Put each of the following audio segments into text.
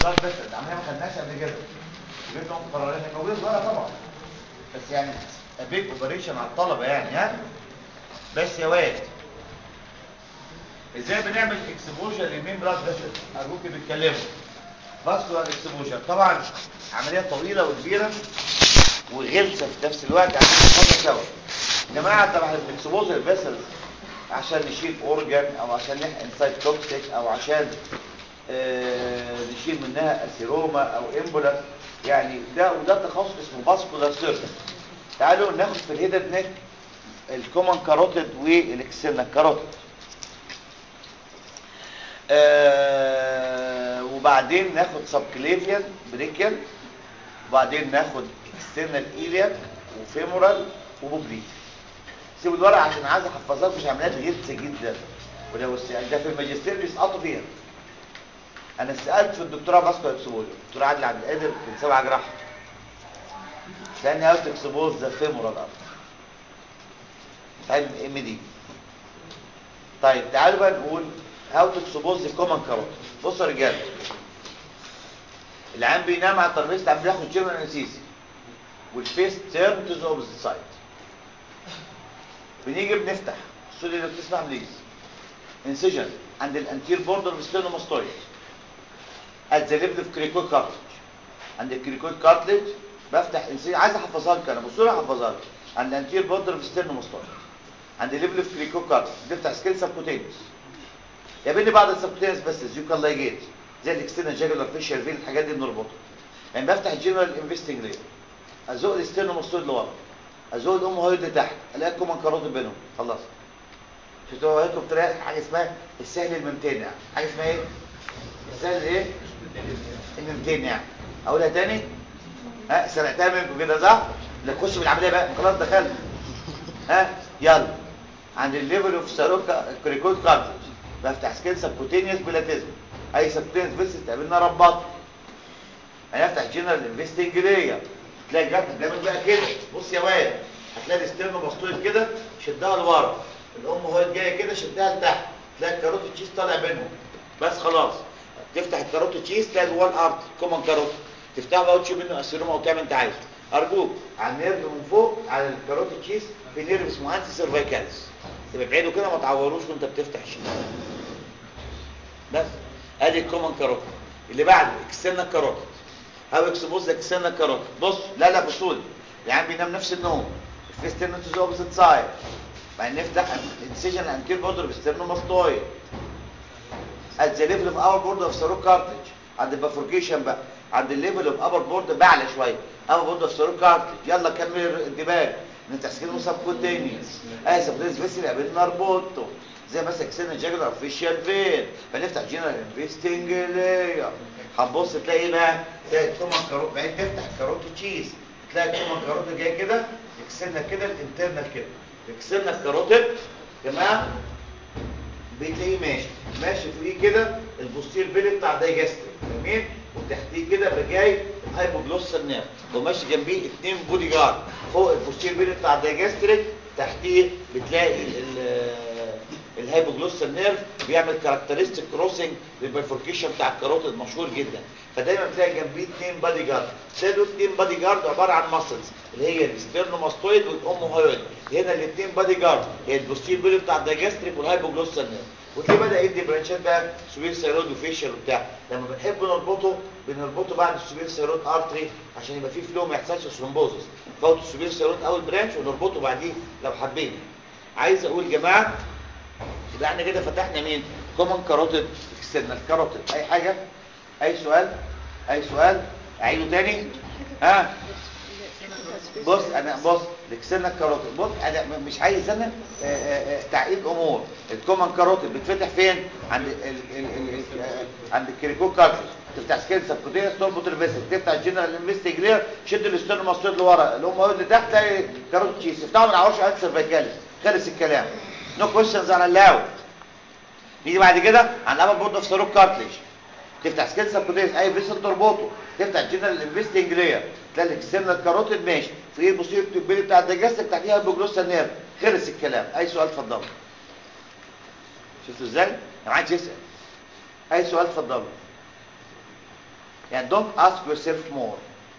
بلاد فيسل العمليه ما خدناش قبل كده جبنا مقررين موجوده صغيره طبعا بس يعني بيج اوبريشن على الطلبه يعني ها بس يا واد ازاي بنعمل اكسبوجر لمين بلاد فيسل ارجوك بتكلموا فاسكولار اكسبوجر طبعا عمليه طويله وكبيره وغلسه في نفس الوقت عشان نحطها سوا يا جماعه طبعا الاكسبوجر فيسل عشان نشيل اورجان او عشان نحقن سايت توكسيك او عشان آه نشيل منها اسيروما او امبولا يعني ده وده تخصص اسمه فاسكولار سيرجن تعالوا ناخد في الهيدر نيك الكومن كاروتيد والاكسينا كاروتيد آه وبعدين ناخد سبكليفيال بريكيال وبعدين ناخد اكسترنال ايلياك وفيمورال وبوبليك سيبوا الورقه عشان عايز احفظها مش عمليات غلسه جدا ولو السؤال ده في الماجستير بيسقطوا فيها انا سالت في الدكتوراه فاسكولار اكسبوجر الدكتور عادل عبد القادر كان سبع جراحه لان هاو تكسبوز ذا فيمورال ارت علم ام دي طيب تعالوا بقى نقول هاو تكسبوز ذا كومن كاروت بصوا يا رجاله العام بينام على الترابيزه عم بياخد جيرمان انسيسي والفيس تيرن تو ذا اوبوزيت سايد بنيجي بنفتح الصوره اللي بتسمع بليز انسجن عند الانتير بوردر بالستيرنوماستويد at the level of cricoid cartilage عند الكريكويد كارتليج بفتح انسجن عايز احفظها لك انا بصوا لي احفظها لك عند الانتير بوردر بالستيرنوماستويد عند الليفل اوف كريكويد كارتليج بتفتح سكيل سبكوتينيوس يا بني بعض السبكوتينيوس بس زيوكال لايجيت زي الاكسترنال جاجولار فيشر فين الحاجات دي بنربطها يعني بفتح الجنرال انفستنج ليه ازوق الاستيرنوماستويد لورا ازوق الام هويد لتحت الاقي كومن كاروت بينهم خلاص شفتوا هيكم بطريقه حاجه اسمها السهل الممتنع حاجه اسمها ايه السهل ايه الممتنع اقولها تاني ها سرقتها منكم كده صح لا تخش بالعمليه بقى خلاص دخلت ها يلا عند الليفل اوف ساروكا كريكوت كارتج بفتح سكين سبكوتينيوس بلاتيزم اي سبكوتينيوس بس تقابلنا رباط هنفتح جنرال انفستنج ليا تلاقي جات قدامك بقى كده بص يا واد هتلاقي الاسترنو مسطول كده شدها لورا الام وهي جايه كده شدها لتحت تلاقي الكاروت تشيز طالع بينهم بس خلاص تفتح الكاروت تشيز تلاقي جواه الارض كومن كاروت تفتحه بقى وتشيل منه اسيروما وتعمل انت عايزه ارجوك على النيرف من فوق على الكاروت تشيز في نيرف اسمه انتي سيرفيكالس تبقى بعيده كده ما تعوروش وانت بتفتح الشمال بس ادي الكومن كاروت اللي بعده اكسترنال كاروت هاو اكسبوز اكسترنال كاروت بص لا لا بصوا لي العيان بينام نفس النوم الفيسترنال تو اوبوزيت سايد بعدين نفتح انسيجن انتير بوردر بالسترنوماستويد at the level of our border of cerebral cartilage عند البافوركيشن بقى عند الليفل اوف ابر بورد بعلى شويه ابر بورد اوف cerebral cartilage يلا كمل الدماغ نفتح سكين سبكوتينيوس اه سبكوتينيوس بس اللي قابلنا نربطه زي مثلا كسينا جاجلر فيشيال فين فنفتح جنرال انفستنج لاير هتبص تلاقي ايه بقى تلاقي الكومن كاروت بعدين تفتح الكاروت تشيز تلاقي الكومن كاروت جاي كده اكسلنا كده الانترنال كده اكسلنا الكاروتيد يا جماعه بتلاقيه ماشي ماشي فوقيه كده البوستير بيلي بتاع دايجستريك جميل وتحتيه كده بجاي الهايبوجلوسال نيرف وماشي جنبيه اثنين بودي جارد فوق البوستير بيلي بتاع دايجستريك تحتيه بتلاقي الهايبوجلوسال نيرف بيعمل كاركترستيك كروسنج للبيفوركيشن بتاع الكاروتيد مشهور جدا فدايما بتلاقي جنبيه اثنين بادي جارد دول اثنين بادي جارد عباره عن ماسلز اللي هي الستيرنوماستويد والاوموهايويد هنا الاثنين بادي جارد هي البوستير بيلي بتاع الدايجستريك والهايبوجلوسال نيرف وتلاقيه بدا يدي برانشات بقى سوبير سيرود وفيشل وبتاع لما بنحب نربطه بنربطه بعد السوبير سيرود ارتري عشان يبقى فيه فلو ما يحصلش ثرومبوزس فوت السوبير سيرود اول برانش ونربطه بعديه لو حبينا عايز اقول يا جماعه يبقى احنا كده فتحنا مين كومن كاروتيد اكسترنال كاروتيد اي حاجه اي سؤال اي سؤال اعيده تاني ها بص انا بص الاكسترنال كاروتيد بص انا مش عايز انا تعقيد امور الكومن كاروتيد بتفتح فين عند ال ال ال عند الكريكو كارتج تفتح سكيل سبكوتينس تربط الفيسل تفتح الجنرال انفستيجلير شد الاسترنوماستويد لورا اللي هم هو تحت تلاقي كاروتيد تشيس افتحوا ما نعرفش عن سيرفيكاليس خلص الكلام نو كويشنز على اللاوت نيجي بعد كده عن الابر بورد اوف سيروك كارتليج تفتح سكيل سبكوتينس اي فيسل تربطه تفتح الجنرال انفستنج لير تلاقي الاكسترنال كاروتيد ماشي في البوستيريور تيوبيلي بتاع الدايجستيك تحتيها البوجلوسال نيرف خلص الكلام اي سؤال اتفضلوا شفتوا ازاي ما عادش يسال اي سؤال اتفضلوا يعني don't ask yourself more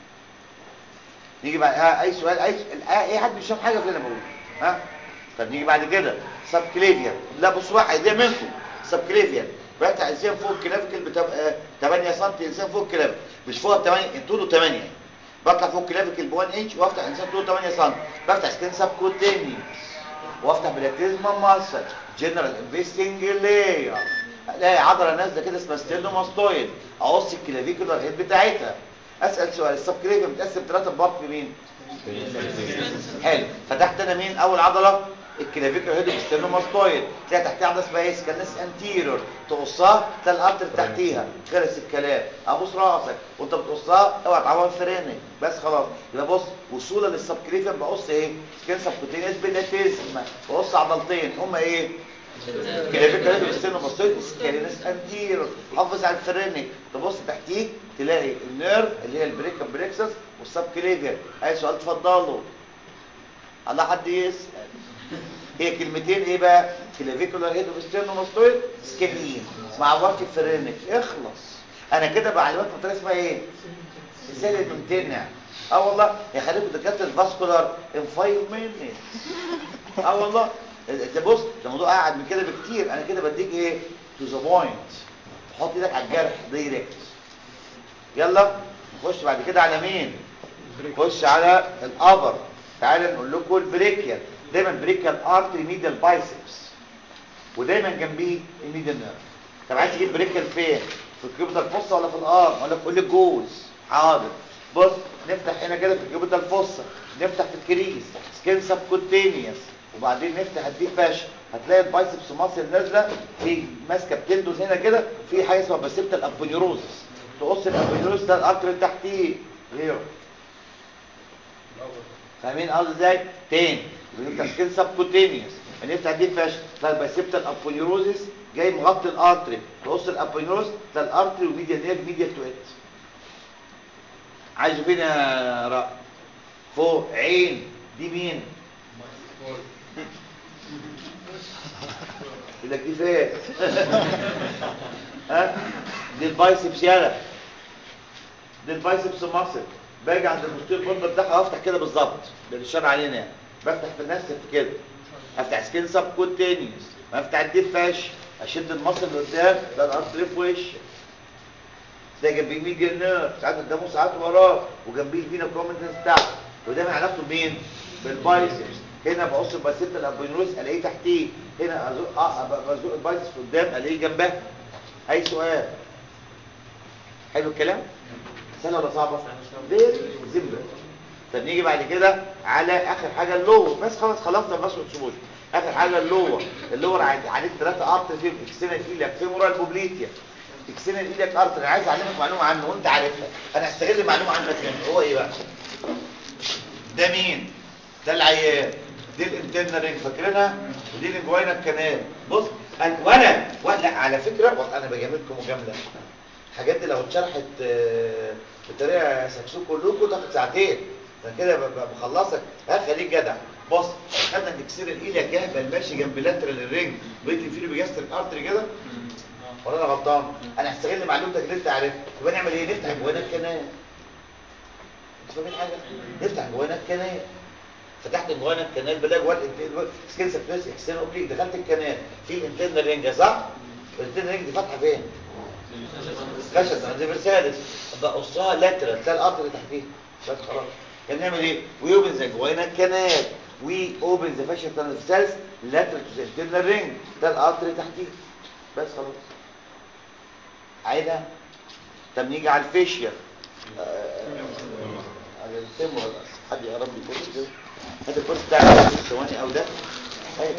نيجي بعد آه اي سؤال اي سؤال آه اي حد مش فاهم حاجه في اللي انا بقوله ها طب نيجي بعد كده سب كليفيان لا بص واحد ده منكم سب كليفيان بقى انسان فوق الكلافيكل بتبقى 8 سم انسان فوق الكلافيكل مش فوق 8 طوله 8 بطلع فوق الكلافيكل ب 1 انش وافتح انسان طوله 8 سم بفتح سكين سب كوتينيوس وافتح بلاتيزما ماسل جنرال انفستنج لاير الاقي عضله نازله كده اسمها ستيرنوماستويد اقص الكلافيكولار هيد بتاعتها اسال سؤال السب كليفيان متقسم ثلاثه بارت بمين حلو فتحت انا مين اول عضله الكلافيكولار هيد ستيرنوماستويد تلاقي تحتها عضله اسمها ايه سكانس انتيرور تقصها تلاقي الارتر تحتيها خلص الكلام ابوس راسك وانت بتقصها اوعى تعور فرينك بس خلاص يبقى بص وصولا للسب كليفيان بقص ايه سكان سبكوتينيس بلاتيزم بقص عضلتين هما ايه كلافيكولار هيد ستيرنوماستويد سكانس انتيرور حافظ على الفرينك تبص تحتيك تلاقي النيرف اللي هي البريكا بريكسس والسب كليفيان اي سؤال تفضلوا على حد يسال هي كلمتين ايه بقى كلافيكولار هيد ستيرنوماستويد سكانين مع ورك الفرينك اخلص انا كده بعلمك بطريقه اسمها ايه ازاي تمتنع اه والله يا خليكم دكاتره الفاسكولار ان 5 مينيتس اه والله ده بص ده موضوع قاعد من كده بكتير انا كده بديك ايه تو ذا بوينت تحط ايدك على الجرح دايركت يلا نخش بعد كده على مين نخش على الابر تعالى نقول لكم البريكيال دايما بريكيال ارتري ميديال بايسبس ودايما جنبيه الميديال نيرف طب عايز تجيب بريكيال فين في الكبده الفصه ولا في الارم ولا في كل الجوز حاضر بص نفتح هنا كده في الكبده الفصه نفتح في الكريس سكين سبكوتينيوس وبعدين نفتح الديب فاشن هتلاقي البايسبس ماسل نازله في ماسكه بتندوز هنا كده في حاجه اسمها باسيبتا الابونيروزس تقص الابونيروزس ده الارتر اللي تحتيه غيره فاهمين قصدي ازاي تاني بنفتح سكين سبكوتينيوس هنفتح ديب فاشن تلاقي الباسيبتا الابونيروزس جاي مغطي الارتري تقص الابونيروز تلاقي الارتري وميديا نير ميديا تويت عايزه فين يا رأ فوق عين دي مين يقول لك دي فين ها دي البايسبس يالا دي البايسبس ماسل باجي عند المستير بوندر بتاعها افتح كده بالظبط بالاشاره علينا يعني بفتح في الناس في كده افتح سكين سب كونتينيوس افتح الديب فاش اشد المصل اللي قدام ده الارتري في وش ده جنبيه ميديا نيرف ساعات قدامه ساعات وراه وجنبيه الفينا كومنتنس بتاعته وده من علاقته بمين بالبايسبس هنا بقص البايسبس الابونيروس الاقيه تحتيه هنا ازق اه بزق البايسبس قدام الاقيه جنبها اي سؤال حلو الكلام سهله ولا صعبه فيري سيمبل طب نيجي بعد كده على اخر حاجه اللور بس خلاص خلصنا بس وتسيبوش اخر حاجه اللور اللور عليه ثلاثه ارتر فيهم اكسينال ايلياك فيمورال بوبليتيا اكسينال ايلياك ارتر عايز اعلمك معلومه عنه وانت عارفها انا هستغل المعلومه عنك هنا هو ايه بقى ده مين ده العيان دي الانترنال رينج فاكرينها ودي الانجوينا الكنال بص وانا ولا على فكره والله انا بجاملكم مجامله الحاجات دي لو اتشرحت بطريقه سكسوك كلكم تاخد ساعتين انا كده بخلصك ها خليك جدع بص خدنا الاكسير الايليا جهبل ماشي جنب لاترال الرينج بيدي فيه بيجستر الارتري كده ولا انا غلطان انا هستغل معلومتك اللي انت عارفها يبقى نعمل ايه نفتح جوانا الكنال انتوا فاهمين حاجه نفتح جوانا الكنال فتحت جوانا الكنال بلاقي جوه سكين سبليس اكسترنال اوبليك دخلت الكنال في الانترنال رينج صح الانترنال رينج دي فاتحه فين خشب ترانسفيرساليس بقصها لاترال تلاقي الارض اللي تحتيها بس خلاص كان نعمل ايه وي اوبن ذا جوانا الكنال وي اوبن ذا فاشل ترانسفيرساليس لاترال تو ذا انترنال رينج تلاقي الارض اللي تحتيها بس خلاص عايدها طب نيجي على الفيشيا على الفيمورال حد يقرب لي كده كده هات الكرسي بتاعك ثواني او ده ايوه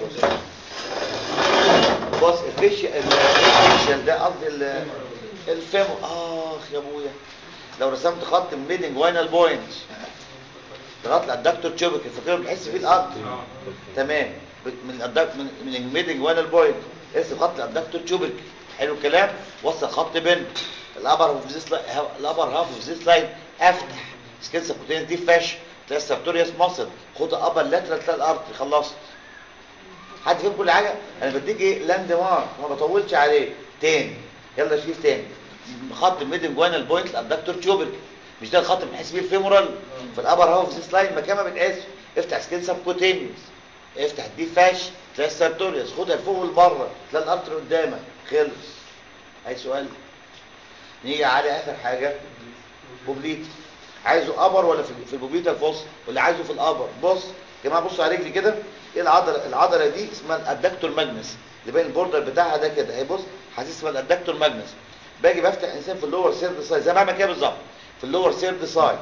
بص الفيشيا الفيشيا ده قصدي الفيمو اخ يا ابويا لو رسمت خط من ميدنج واينال بوينت لغايه الادكتور تشوبك فاكر بتحس فيه الارض تمام من الادكتور من من الميدنج واينال بوينت اسم خط الادكتور تشوبك حلو الكلام وصل خط بين الابر اوف ذيس الابر هاف اوف ذيس لاين افتح سكين سبكوتينس دي فاش تلاقي السبتوريوس ماسل خد ابر لاترال تلاقي الارض خلصت حد فين كل حاجه انا بديك ايه لاند مارك ما بطولش عليه تاني يلا شيل تاني خط ميدن جوانال بوينت الابدكتور تيوبرك مش ده الخط اللي بنحس بيه الفيمورال في الابر هاف ذيس لاين مكان ما بنقاس افتح سكين سبكوتينيوس افتح دي فاش تلاقي السارتوريوس خدها لفوق ولبره تلاقي الارتر قدامك خلص اي سؤال نيجي على اخر حاجه بوبليت عايزه ابر ولا في في البوبليتا الفص ولا عايزه في الابر بص يا جماعه بصوا على رجلي كده ايه العضله العضله دي اسمها الادكتور ماجنس اللي باين البوردر بتاعها ده كده اهي بص حاسس اسمها الادكتور ماجنس باجي بفتح انسان في اللور سيرد سايد زي ما بعمل كده بالظبط في اللور سيرد سايد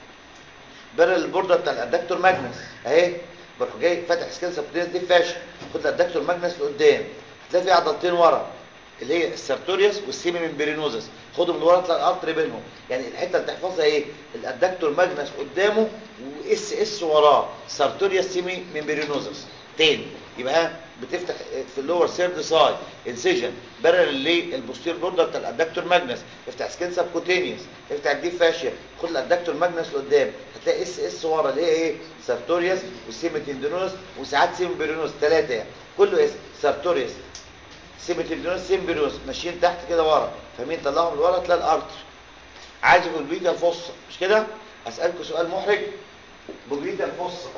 بره البوردر بتاع الادكتور ماجنس اهي بروح جاي فاتح سكين سبتينس دي فاشل خد الادكتور ماجنس لقدام هتلاقي في عضلتين ورا اللي هي السارتوريوس والسيمي ممبرينوزس خدهم من ورا تلاقي الارتر بينهم يعني الحته اللي تحفظها ايه الادكتور ماجنس قدامه واس اس وراه سارتوريوس سيمي ممبرينوزس تاني يبقى بتفتح في اللور سيرد سايد انسيجن بارل للبوستير بوردر بتاع الادكتور ماجنس افتح سكين سبكوتينيوس افتح الديب فاشيا خد الادكتور ماجنس لقدام هتلاقي اس اس ورا اللي هي ايه سارتوريوس والسيمي تندينوس وساعات سيمي ممبرينوز ثلاثه يعني كله اس سارتوريوس سيمترينوس سيمبرينوس ماشيين تحت كده ورا فاهمين طلعهم لورا تلاقي الارتر عايز بوبليتا الفصة مش كده اسالكم سؤال محرج بوبليتا الفصة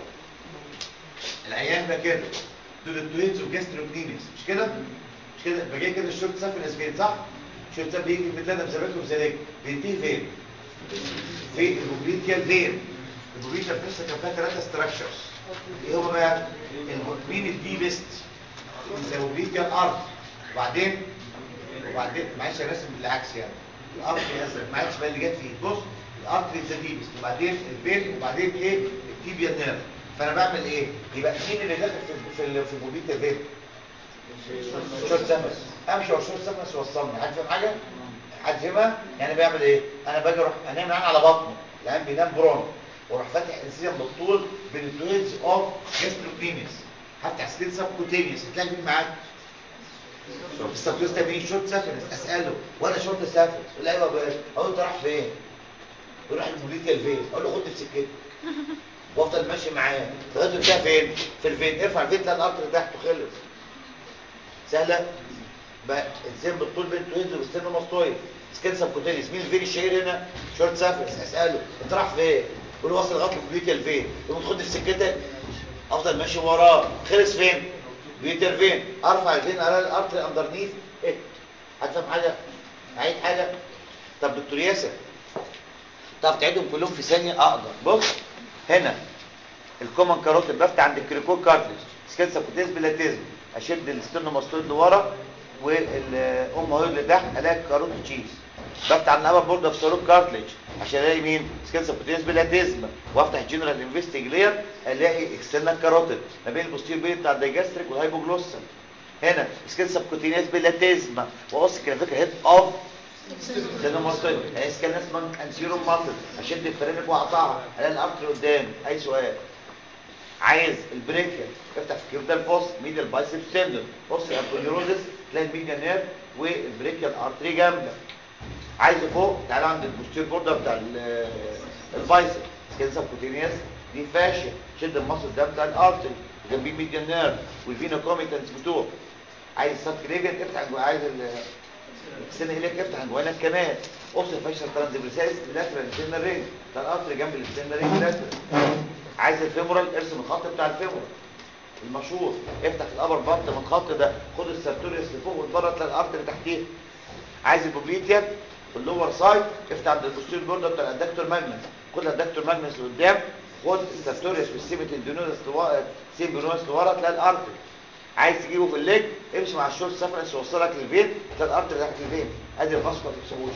العيان ده كده دول التوينز وجاستروكنينيس مش كده مش كده يبقى جاي كده الشورت سافنس فين صح الشورت ساف بيجي بتلاقي بزباكه بزلاك بينتهي فين في البوبليتا فين البوبليتا الفصة كان فيها ثلاثه ستراكشرز ايه هما بقى المين الدي بيست البوبليتا الارض وبعدين وبعدين معلش انا راسم بالعكس يعني الارض ازرق معلش بقى اللي جت فيه بص الارض الزديبس وبعدين البين وبعدين ايه التيبيا نيرف فانا بعمل ايه يبقى مين اللي داخل في في في بوبيتا فين شورت سمس امشي ورا شورت سمس يوصلني حد فاهم حاجه حد فاهمها يعني بعمل ايه انا باجي اروح انام العين على بطنه العين بينام برون واروح فاتح انسيان بالطول بين التوينز اوف جاستروكلينيس هفتح سكين سبكوتينيوس هتلاقي مين معاك السبكوتينيوس ده مين شورت سافنس اساله وانا شورت سافنس يقول لي ايوه يا باشا اقول له انت رايح فين يروح البوليتيا لفين اقول له خد في سكتك وافضل ماشي معاه لغايه انتهى فين في الفين ارفع الفين تلاقي الارض تحته خلص سهله بقى الزين بالطول بين توينز والسن مستوي سكين سبكوتينيوس مين الفين الشهير هنا شورت سافنس اساله انت رايح فين يقول له واصل لغايه البوليتيا لفين يقول خد في سكتك افضل ماشي وراه خلص فين بيتر فين ارفع الفين على الارتري اندرنيث ايه هتفهم حاجه عيد حاجه طب دكتور ياسر تعرف تعيدهم كلهم في ثانيه اقدر بص هنا الكومن كاروتيد بفتح عند الكريكو كارتلج سكين سبكوتيز بلاتيزم اشد الستيرنوماستويد لورا والام هويد لتحت الاقي كاروتيد تشيز بفتح عند الابر بورد اوف سيروك كارتلج عشان الاقي مين سكين سبكوتيز بلاتيزم وافتح الجنرال انفستيجلير الاقي اكسترنال كاروتيد ما بين البوستير بين بتاع الدايجاستريك والهايبوجلوسال هنا سكين سبكوتينيز بلاتيزم واقص كده فكره هيد اوف لانه مصطلح يعني اسكال اسمه انسيرو ماسل اشد الفرينك واقطعها الاقي الارتر قدام اي سؤال عايز البريكيا افتح في الكيردال فوس ميديال بايسبس تندون بص الابونيروزس تلاقي الميديا نيرف والبريكيا الارتري جنبك عايز فوق تعالى عند البوستير بوردر بتاع البايسب سكين سبكوتينيوس دي فاشيا شد المصل ده بتاع الارتري جنبيه ميديا نيرف والفينا كوميتنس بتوعه عايز سبكليفيان افتح جوه عايز السنة إليك يفتح جوانا كمان أوصل فاشل ترانزفيرساليس لاترال السنة رينج ده القطر جنب السنة رينج لاترال عايز الفيمورال ارسم الخط بتاع الفيمورال المشهور افتح الابر بارت من الخط ده خد السارتوريوس لفوق والبره تلاقي الارتر اللي تحتيه عايز البوبليتيا في اللور سايد افتح عند البوستير بوردر بتاع الادكتور ماجنس خد الادكتور ماجنس لقدام خد السارتوريوس والسيمت اندونوس لورا سيمبرونوس لورا تلاقي الارتر عايز تجيبه في الليج امشي مع الشورت سفرس يوصلك للفين تلاقي الارتر تحت الفين ادي الفاسكولار اكسبوجر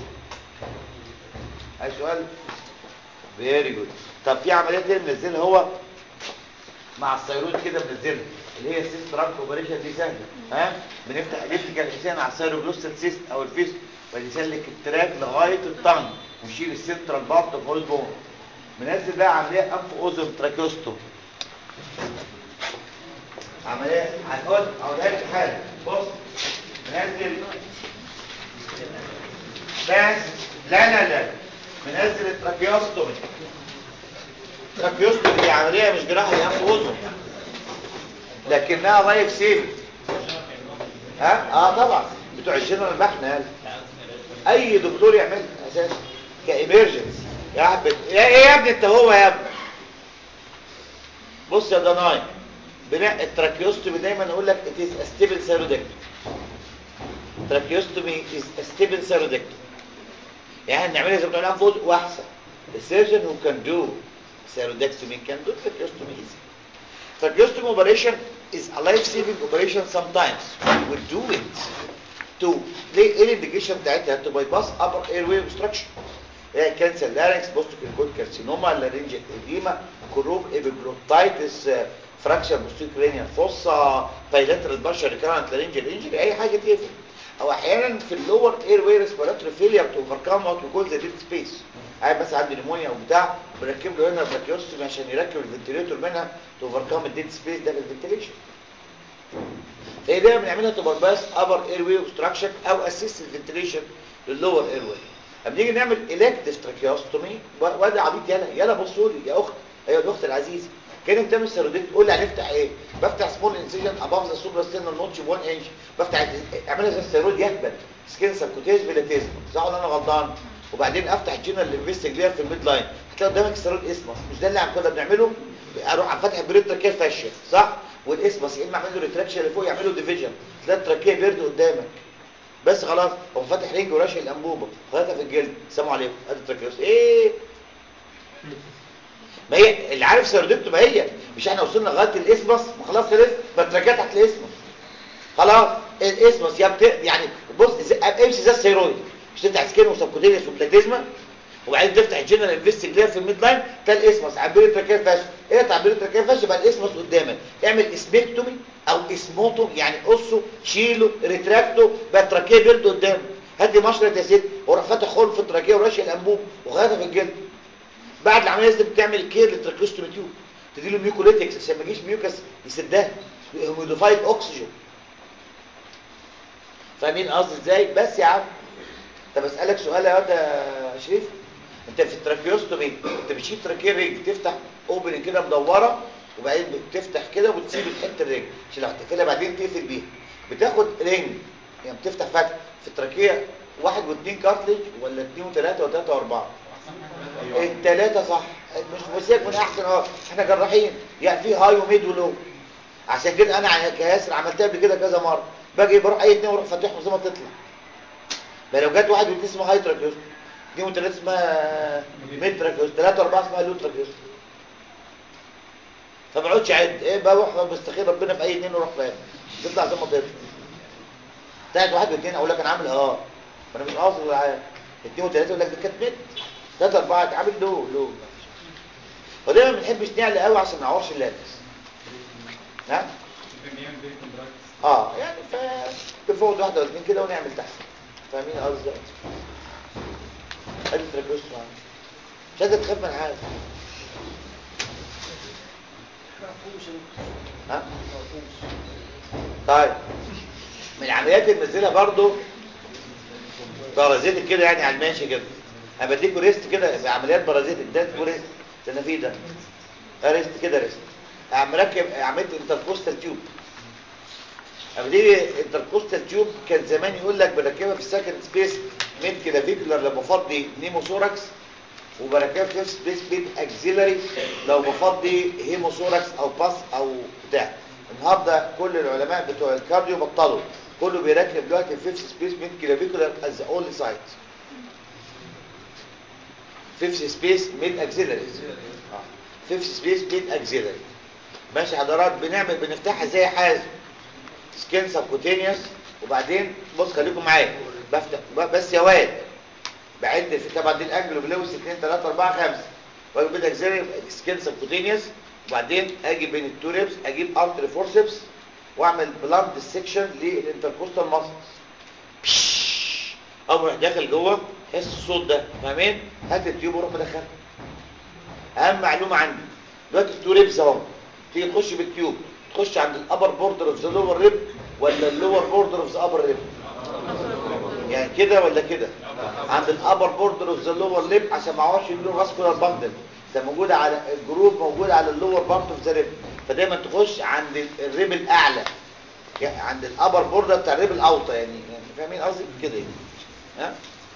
اي سؤال فيري جود طب في عمليه تانية منزلها هو مع السيرويد كده منزلها اللي هي السيست رانك اوبريشن دي سهله ها بنفتح الكتريكال انسان على السيروجلوستال سيست او الفيست ويسلك التراك لغايه الطنج ونشيل السنترال بارت اوف هول بون منزل بقى عمليه انف اذن تراكيوستوم عمليه هنقول اقولها لك حاجه بص منزل بس لا لا لا منزل التراكيوستومي التراكيوستومي دي عمليه مش جراحه دي انف اذن لكنها لايف سيف ها اه طبعا بتوع الجنرال بحنا يلا اي دكتور يعملها اساسا كايمرجنسي يا حبيبي يا ايه يا ابني انت هو يا ابني بص يا دناي بناء التراكيوستومي دايما اقول لك it is a stable thyroidectomy tracheostomy is a stable thyroidectomy يعني نعملها زي ما بنقول فوق واحسن the surgeon who can do thyroidectomy can do tracheostomy easy tracheostomy operation is a life-saving operation sometimes we do it to ليه ايه الانديكيشن بتاعتها to bypass upper airway obstruction هي كانسر لارنكس بوست كريكوت كارسينوما لارنجيت اديما كروب ايبيجلوتايتس فراكشر بوستيكرينيال فوسا بايلاترال بارشر ريكارنت لارنجيال انجري اي حاجه تقفل او احيانا في اللور اير واي ريسبيراتوري فيلير تو اوفركم وات وي كول ذا ديد سبيس قاعد بس عنده نيمونيا او بتاع بنركب له هنا براكيوستومي عشان يركب الفنتليتور منها تو اوفركم الديد سبيس ده في الفنتليشن فهي دايما بنعملها تو باس ابر اير واي اوبستراكشن او اسيست الفنتليشن لللور اير واي اما نيجي نعمل الكتيف تراكيوستومي وادي عبيط يلا يلا بصوا لي يا اخت ايوه الاخت العزيزه كانت بتعمل سيروديت تقول لي هنفتح ايه بفتح سمول انسيجن اباف ذا سوبر ستينر نوتش ب 1 انش بفتح اعملها زي السيرود يهبل سكين سبكوتيز بلاتيزم صح ولا انا غلطان وبعدين افتح الجنرال انفستيجلير في الميد لاين هتلاقي قدامك السيرود اسمس مش ده اللي عم كنا بنعمله اروح على فتح بريد تراكيه فاشيه صح والاسمس يا اما اعمل له ريتراكشن اللي فوق يعمل له ديفيجن تلاقي التراكيه بيرد قدامك بس خلاص هو فاتح رينج وراشق الانبوبه خلاص في الجلد السلام عليكم ادي التراكيوس ايه ما هي اللي عارف سيرودكتو ما هي مش احنا وصلنا لغايه الاسمس ما خلاص خلص ما التراكيه تحت الاسمس خلاص الاسمس يا بت... يعني بص امشي زي السيرويد مش تفتح سكين وسبكوتينيوس وبلاتيزما وبعدين تفتح الجنرال انفستيجلير في الميد لاين تلاقي الاسمس عبير التراكيه فاش ايه تعبير التراكيه فاش يبقى الاسمس قدامك اعمل اسمكتومي او اسموتوم يعني قصه شيله ريتراكته بقى التراكيه بيرد قدامك هات لي مشرط يا ست وراح فاتح خرم في التراكيه وراشق الانبوب وغايتها في الجلد بعد العمليه لازم تعمل كير للتراكيوستومي تيوب تديله ميوكوليتكس عشان ما يجيش ميوكس يسدها هيوميديفايد اوكسجين فاهمين قصدي ازاي بس يا عم طب اسالك سؤال يا واد يا شريف انت في التراكيوستومي انت بتشيل تراكيه رجل تفتح اوبن كده مدوره وبعدين بتفتح كده وتسيب الحته الرجل عشان لو هتقفلها بعدين تقفل بيها بتاخد رينج يعني بتفتح فتح في التراكيه واحد واثنين كارتليج ولا اثنين وثلاثه وثلاثه واربعه الثلاثه صح مش مسيك من احسن اه احنا جراحين يعني في هاي وميد ولو عشان كده انا كياسر عملتها قبل كده كذا مره باجي بروح اي اثنين واروح فاتحهم زي ما تطلع بقى لو جت واحد واثنين اسمها هاي تراكيوس اثنين وثلاثه اسمها ميد تراكيوس ثلاثه واربعه اسمها لو تراكيوس فما بقعدش اعد ايه بروح بستخير ربنا في اي اثنين واروح فاهم تطلع زي ما تطلع بتاعت واحد واثنين اقول لك انا عامل اه ما انا مش قاصد ولا حاجه اثنين وثلاثه يقول لك دي كانت ميد ثلاثة أربعة عامل لو لو ودايما ما بنحبش نعلى قوي عشان ما نعورش اللابس نعم اه يعني ف بفوت واحدة واثنين كده ونعمل تحت فاهمين قصدي ازاي ادي تراكوست مش قادر تخاف من حاجه ها طيب من العمليات اللي بنزلها برضو بارازيتك كده يعني على الماشي كده انا بديكوا ريست كده بعمليات بارازيت اديتكوا ريست اللي فيه ده ريست كده ريست اعم مركب عمليه انتركوستال تيوب اما دي انتركوستال تيوب كان زمان يقول لك بركبها في السكند سبيس ميد كلافيكولار لما بفضي نيموثوركس وبركبها في سبيس ميد اكزيلاري لو بفضي هيموثوركس او باس او بتاع النهارده كل العلماء بتوع الكارديو بطلوا كله بيركب دلوقتي في سبيس ميد كلافيكولار از اونلي سايت فيفث سبيس ميد اكزيلاري فيفث سبيس ميد اكزيلاري ماشي حضرات بنعمل بنفتحها زي حازم سكين سبكوتينيوس وبعدين بص خليكم معايا بفتح بس يا واد بعد في طبعا دي الانجل بلوس 2 3 4 5 واجي ميد اكزيلاري سكين سبكوتينيوس وبعدين اجي بين التوريبس اجيب ارتري فورسبس واعمل بلاند ديسكشن للانتركوستال ماسلز اول ما داخل جوه تحس الصوت ده فاهمين هات التيوب وروح مدخلها اهم معلومه عندي دلوقتي التو ريبز اهو تيجي تخش بالتيوب تخش عند الابر بوردر اوف ذا لور ريب ولا اللور بوردر اوف ذا ابر ريب يعني كده ولا كده عند الابر بوردر اوف ذا لور ريب عشان ما اعرفش اللور فاسكولار باندل ده موجود على الجروب موجود على اللور بارت اوف ذا ريب فدايما تخش عند الريب الاعلى يعني عند الابر بوردر بتاع الريب الاوطى يعني, يعني فاهمين قصدي كده يعني ها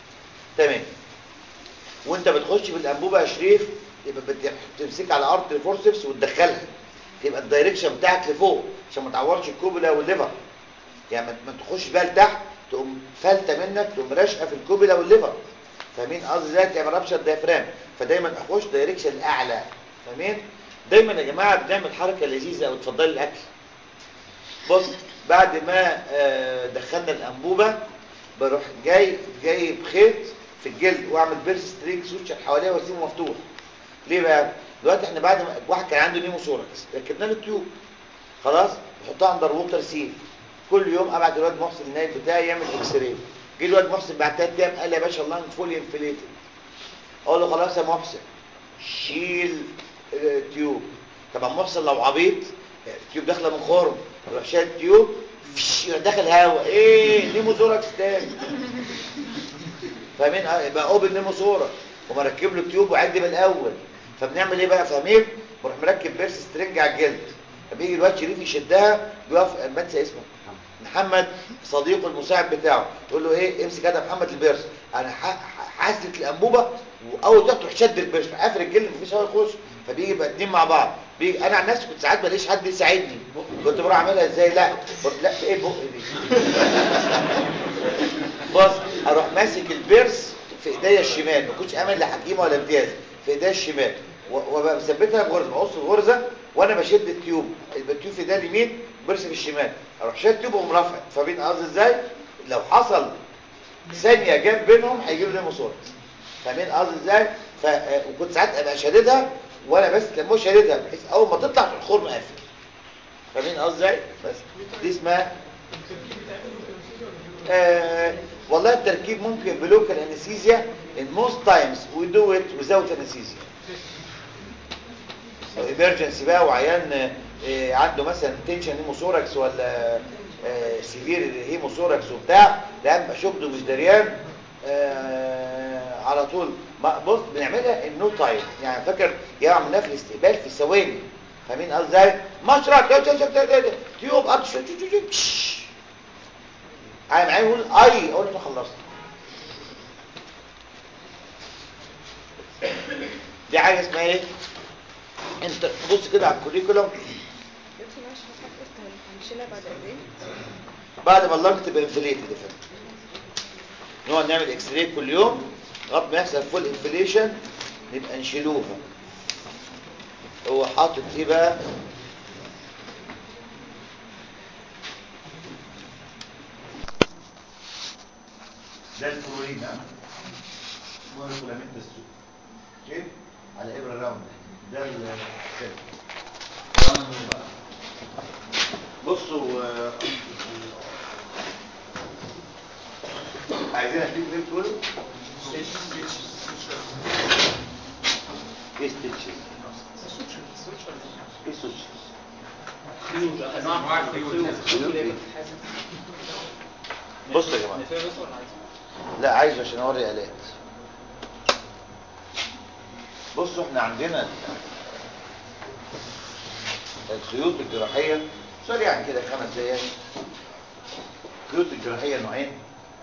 تمام وانت بتخش بالانبوبه يا شريف يبقى بت- بتمسك على ارض الفورسبس وتدخلها يبقى الدايركشن بتاعك لفوق عشان ما تعورش الكوبلا والليفر يعني ما- ما تخش بقى لتحت تقوم فلته منك تقوم راشقه في الكوبلا والليفر فاهمين قصدي ازاي تعمل رابشر دايفرام فدايما اخش دايركشن الاعلى فاهمين دايما يا جماعه بنعمل حركه لذيذه او تفضلي الاكل بص بعد ما آه، دخلنا الانبوبه بروح جاي جاي بخيط في الجلد واعمل بيرس سترينج سوتشر حواليه واسيبه مفتوح ليه بقى دلوقتي احنا بعد ما واحد كان عنده نيموثوركس ركبنا له تيوب خلاص بحطها اندر ووتر سيل كل يوم ابعت الواد محسن النايب بتاعي يعمل اكس راي جه الواد محسن بعد ثلاث ايام قال لي يا باشا اللنج فولي انفليتد اقول له خلاص يا محسن شيل التيوب طبعا محسن لو عبيط التيوب داخله من خرم يروح شايل التيوب فش، يروح داخل هوا ايه نيموثوركس تاني فاهمين اه يبقى اوبن نيموثوركس ومركب له التيوب وعد من الاول فبنعمل ايه بقى فاهمين بروح مركب بيرس سترنج على الجلد لما يجي الواد شريف يشدها بيقف بنسى اسمه محمد صديقه المساعد بتاعه يقول له ايه امسك كده يا محمد البيرس انا ح- ح- حاسلك الانبوبه واول ما تروح شد البيرس قافل الجلد مفيش هوا يخش فبيجي يبقى اتنين مع بعض بيجي انا عن نفسي كنت ساعات ماليش حد يساعدني كنت بروح اعملها ازاي لا بص لا ايه البق دي بص اروح ماسك البيرس في ايديا الشمال ما كنتش امل لحكيمه ولا امتياز في ايديا الشمال و- وابقى مثبتها بغرزه بقص الغرزه وانا بشد التيوب يبقى التيوب في ايديا اليمين والبيرس في الشمال اروح شاد التيوب واقوم رافع فاهمين قصدي ازاي لو حصل ثانيه جاب بينهم هيجي له نيموثوركس فاهمين قصدي ازاي ف... آه، وكنت ساعات ابقى شاددها وانا بس لما شاددها بحيث اول ما تطلع في الخرم قافل فاهمين قصدي ازاي بس دي اسمها آه والله التركيب ممكن بلوكال انستيزيا in most times we do it without anesthesia لو emergency بقى وعيان آه، عنده مثلا تنشن هيموثوركس ولا آه، سيفير هيموثوركس وبتاع ده يبقى شبده مش دريان آه، على طول ما- بص بنعملها in no time يعني فاكر يا عملناها في الاستقبال في ثواني فاهمين قصدي ازاي مشرط تيوب ارش عايز معايا يقول اي اقول له خلصت دي حاجه اسمها ايه انت بص كده على الكوريكولوم دكتور معلش حضرتك قلت هن- هنشيلها بعد قد ايه؟ بعد ما اللنج تبقى انفليتد يا فندم نقعد نعمل اكس راي كل يوم لغايه ما يحصل فول انفليشن نبقى نشيلوها هو حاطط ايه بقى ده الفلورين ها مونوفيلامنت السوق اوكي على ابره راوند ده ال بصوا آه، عايزين اشوف ايه بتقولوا ايه ستيتشز ايه ستيتشز بصوا يا جماعه لا عايزه عشان اوري الات بصوا احنا عندنا الخيوط الجراحيه سوري يعني كده خمس دقايق الخيوط الجراحيه نوعين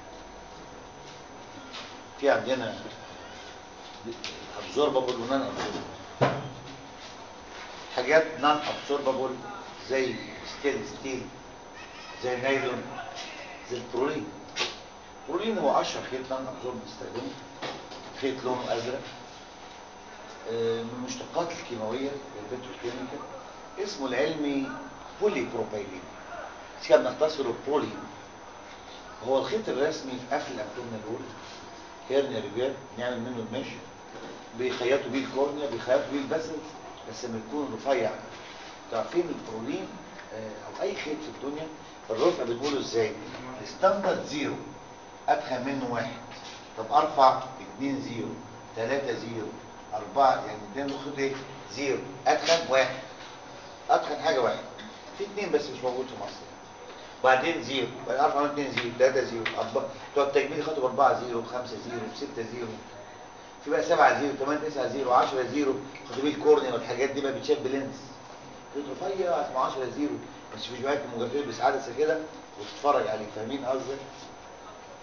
في عندنا ابزوربابل ونان ابزوربابل حاجات نان ابزوربابل زي ستيل ستيل زي النايلون زي البرولين البرولين هو اشهر خيط نان ابزورب بنستخدمه خيط لونه ازرق آه، من المشتقات الكيماويه البتروكيميكال اسمه العلمي بولي بروبيلين كده بنختصره برولين هو الخيط الرسمي في قفل الابدومينال وول هيرنيا ريبير نعمل منه المش بيخيطوا بيه الكورنيا بيخيطوا بيه البسل بس لما يكون رفيع تعرفين البرولين آه، او اي خيط في الدنيا الرفع بنقوله ازاي الستاندرد زيرو اتخن منه واحد طب ارفع اتنين زيرو تلاتة زيرو اربعة يعني ده المفروض ايه زيرو اتخن واحد اتخن حاجة واحد في اتنين بس مش موجود في مصر بعدين زيرو بعدين ارفع من اتنين زيرو تلاتة زيرو أربعة بتوع التجميل خدوا باربعة زيرو بخمسة زيرو بستة زيرو في بقى سبعة زيرو تمانية تسعة زيرو عشرة زيرو خدوا بيه الكورنيا والحاجات دي بقى بتشاف بلينس خيط رفيع اسمه 10 زيرو بس في جوات المجففه بس عدسه كده وتتفرج عليه فاهمين قصدي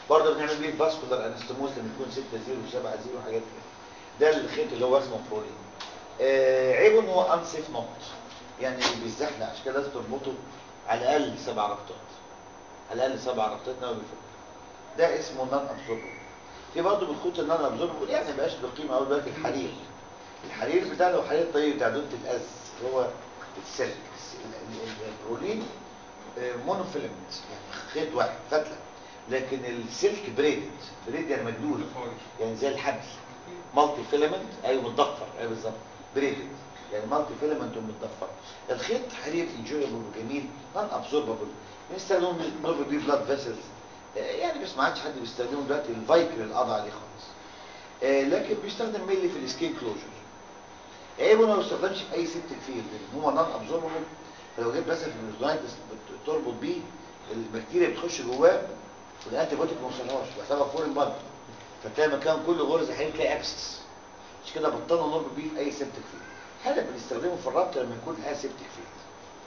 برضه بنعمل بيه الفاسكولار انستموز لما يكون 6 0 7 0 حاجات كده ده الخيط اللي هو اسمه برولين آه عيبه ان هو انسيف نوت يعني بيزحلق عشان كده لازم تربطه على الاقل سبع ربطات على الاقل سبع ربطات ناوي بيفك ده اسمه نون ابزوربل في برضه من الخيوط النون ابزوربل يعني ما بقاش بقيمه قوي دلوقتي الحرير الحرير بتاع لو حرير طيب بتاع دودة الاز هو السلك ال- ال- البرولين مونوفيلمنت يعني خيط واحد فتله لكن السلك بريد بريد يعني مجدول يعني زي الحبل مالتي فيلمنت ايوه متضفر ايوه بالظبط بريدد يعني مالتي فيلمنت ومتضفر الخيط حرير انجويبل وجميل نون ابزوربابل بنستخدمه نور بيه بلاد فيسلز يعني بس ما عادش حد بيستخدمه دلوقتي الفايكر القضى عليه خالص آه، لكن بيستخدم ميلي في السكين كلوجر عيبه انه ما بيستخدمش في اي سيبتك فيلد لان هو نون ابزوربابل فلو جيت مثلا في النيوزلايتس تربط بيه البكتيريا بتخش جواه والانتي بيوتيك ما وصلهاش بسبب فورين بادي فتلاقي المكان كله غرز حقيقي تلاقي ابسس مش كده بطلنا نربط بيه في اي سيبتك فيلد حاجه بنستخدمه في الربط لما يكون لها سيبتك فيلد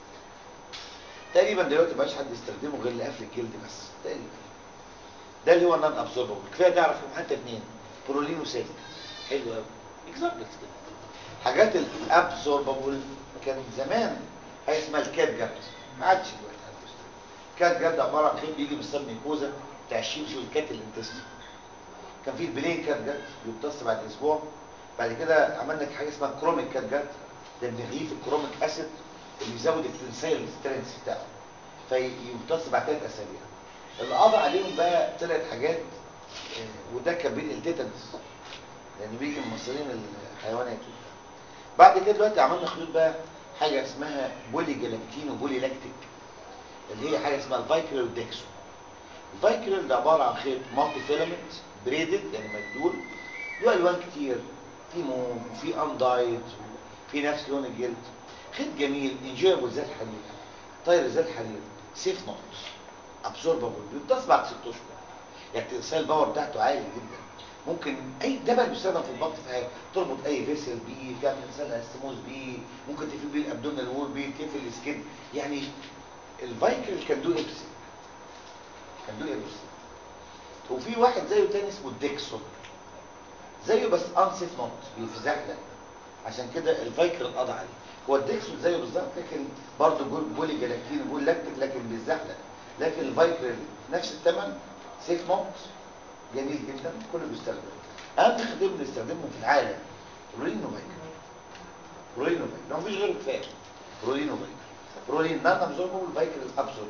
تقريبا دلوقتي مبقاش حد يستخدمه غير لقفل الجلد بس تقريبا ده اللي هو النون ابزوربابل كفايه تعرف حتى اثنين برولين وسيلك حلو قوي اكزامبلز كده حاجات الابزوربابل كان زمان حاجه اسمها الكات جارد ما عادش دلوقتي حد بيستخدمها. الكات جارد عباره عن خيط بيجي من السب ميكوزا بتاع الشيمس والكات الانتستين كان في البلين كات جارد بيمتص بعد اسبوع بعد كده عملنا حاجه اسمها كروميك كات جارد ده بنغليه في الكروميك اسيد اللي بيزود التنسيل سترينث بتاعه فيمتص بعد ثلاث اسابيع اللي قضى عليهم بقى ثلاث حاجات آه، وده كان بين التيتانس لان بيجي من مصارين الحيوانات بعد كده دلوقتي عملنا خيوط بقى حاجه اسمها بولي جلاكتين وبولي لاكتيك اللي هي حاجه اسمها الفايكريل والديكسو الفايكريل ده عباره عن خيط مالتي فيلامنت بريدد يعني مجدول له الوان كتير في موف وفي اندايد في نفس لون الجلد خيط جميل انجويبل زي الحرير طاير زي الحرير سيف نوت ابسوربابل بيمتص بعد ست اشهر يعني التنسيق الباور بتاعته عالي جدا ممكن اي دبل بيستخدم في البط في حاجه تربط اي فيسل بيه تعمل انسان استموز بيه ممكن تقفل بيه الابدومينال وول بيه تقفل السكين يعني الفايكل كان دو ابسي كان دو ابسي وفي واحد زيه تاني اسمه الديكسون زيه بس انسيف نوت بيفزحلق عشان كده الفايكر قضى عليه هو الديكسون زيه بالظبط لكن برضه جول بولي جلاكتين بول لاكتيك لكن بيزحلق لكن الفايكر نفس الثمن سيف نوت جميل جدا كله بيستخدمه اهم خدمه بنستخدمه في العالم رولينو فايكر رولينو فايكر لو مفيش غيره كفايه رولينو فايكر رولين نان ابزوربل فايكر ابزوربل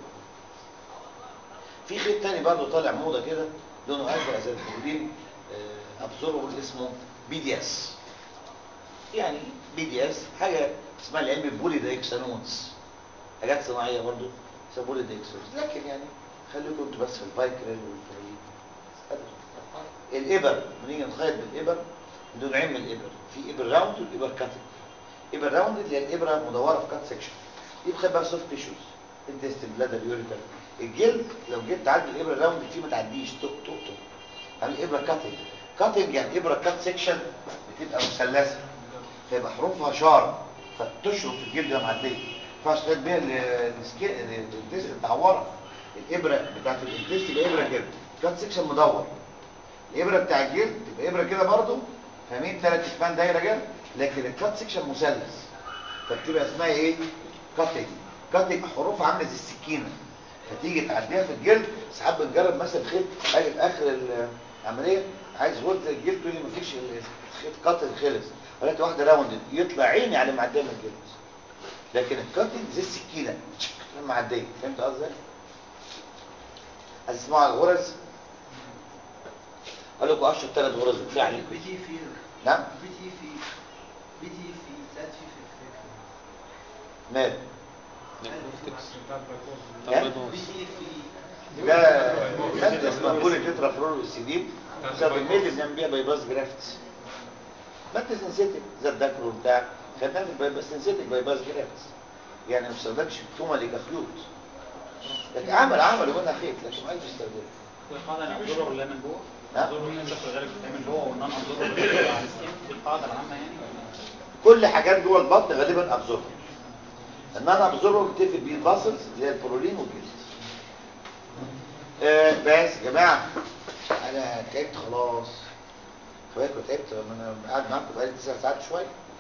في خيط تاني برضه طالع موضه كده لونه ازرق زي البروتين ابزوربل اسمه بي دي اس يعني بي دي اس حاجه اسمها العلم بولي دايكسانونز حاجات صناعيه برضه اسمها بولي دايكسانونز لكن يعني خليكم انتوا بس في الفايكريل والفرولين الابر بنيجي نخيط بالابر دول نوعين من الابر في ابر راوند والابر كاتنج ابر راوند اللي هي الابره مدوره في كات سكشن دي بتخيط بقى سوفت تيشوز انتستين بلادر يوريتر الجلد لو جيت تعدي الابره الراوند فيه ما تعديش توك توك توك يعني ابره كاتنج كاتنج يعني ابره كات سكشن بتبقى مثلثه فيبقى حروفها شارب فتشرب في الجلد يا معديه فعش تخيط بيها السكين الانتستين متعوره الابره بتاعت الانتستين تبقى ابره كده كات سكشن مدور الابره بتاع الجلد تبقى ابره كده برضو فاهمين ثلاث اكفان دايره كده لكن الكات سكشن مثلث فبتبقى اسمها ايه كاتنج كاتنج حروف عامله زي السكينه فتيجي تعديها في الجلد ساعات بنجرب مثلا خيط اجي في اخر العمليه عايز غرزه الجلد تقول لي مفيش الخيط كاتنج خلص ولقيت واحده راوند يطلع عيني على معديه من الجلد لكن الكاتنج زي السكينه لما عديه فهمت قصدي هتسمعوا الغرز قال لكم اشهر ثلاث غرز بتلاقي عليكم بي تي في نعم بي تي في بي تي في ذات في في مال بي تي في ده مادة اسمها بولي تترا فلور والسيدين بسبب الميل اللي بنعمل بيها بايباس جرافتس مادة سنسيتك زي الدكر وبتاع خدناها في البايباس سنسيتك بايباس جرافتس يعني ما بيستخدمش التومه اللي كخيوط لكن عمل عمل ومنها خيط لكن ما عايز يستخدمه القاعدة الأبزوربر اللي من جوه نعم. الأبزوربر اللي بتاخد ذلك من جوه والنون أبزوربر اللي بتبقى على السكين دي القاعدة العامة يعني ولا كل حاجات جوه البطن غالبا ابزورب ان انا ابزورب بتقفل بيه الباسلز اللي هي البرولين والجلد آه بس يا جماعه انا تعبت خلاص فبالكم تعبت انا قاعد معاكم بقالي تسع ساعات شويه